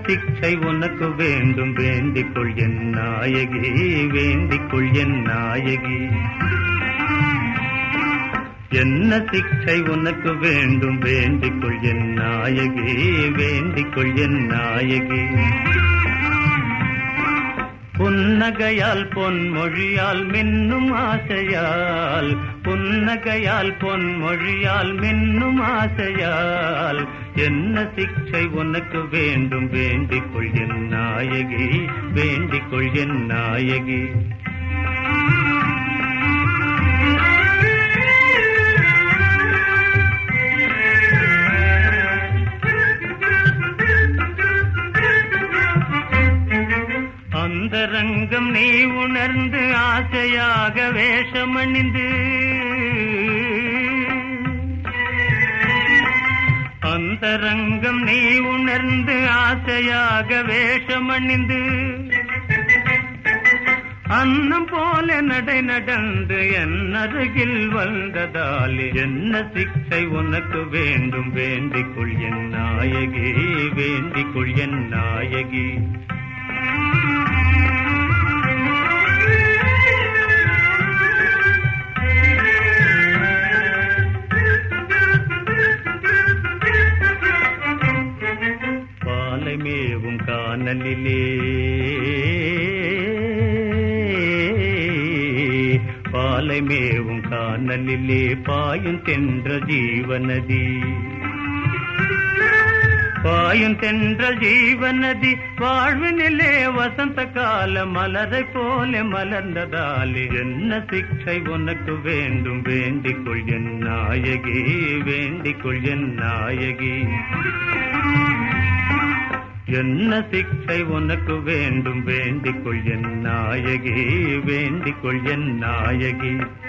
சிக்ஷை உனக்கு வேண்டும் வேண்டிக்கொள் என் நாயகி வேண்டிக்கொள் என் நாயகி என்ன சிக்ஷை உனக்கு வேண்டும் வேண்டிக்கொள் என் நாயகி வேண்டிக்கொள் என் நாயகி புன்னகையால் பொன்மொழியால் மின்னும் ஆசையால் புன்னகையால் பொன்மொழியால் மின்னும் ஆசையால் என்ன சிக்ஷை உனக்கு வேண்டும் வேண்டிக்கொள் என் நாயகி வேண்டிக்கொள் என் நாயகி அந்தரங்கம் நீ உணர்ந்து ஆசையாக வேஷமணிந்து அந்தரங்கம் நீ உணர்ந்து ஆசையாக வேஷமணிந்து அன்னம் போல நடை நடந்து என் அருகில் வந்ததாலே என்ன சிக்ஷை உனக்கு வேண்டும் வேண்டிக்கொள் என் நாயகி வேண்டிக்கொள் என் நாயகி பாலை மேவும் காணலிலே பாலை மேவும் காணலிலே பாயும் தென்ற ஜீவநதி பாயும் தென்ற ஜீவநதி வாழ்வினிலே வசந்த கால மலரை போல மலர்ந்ததாலே என்ன சிக்ஷை உனக்கு வேண்டும் வேண்டிக்கொள் என் நாயகி வேண்டிக்கொள் என் நாயகி என்ன சிக்ஷை உனக்கு வேண்டும் வேண்டிக்கொள் என் நாயகி வேண்டிக்கொள் என் நாயகி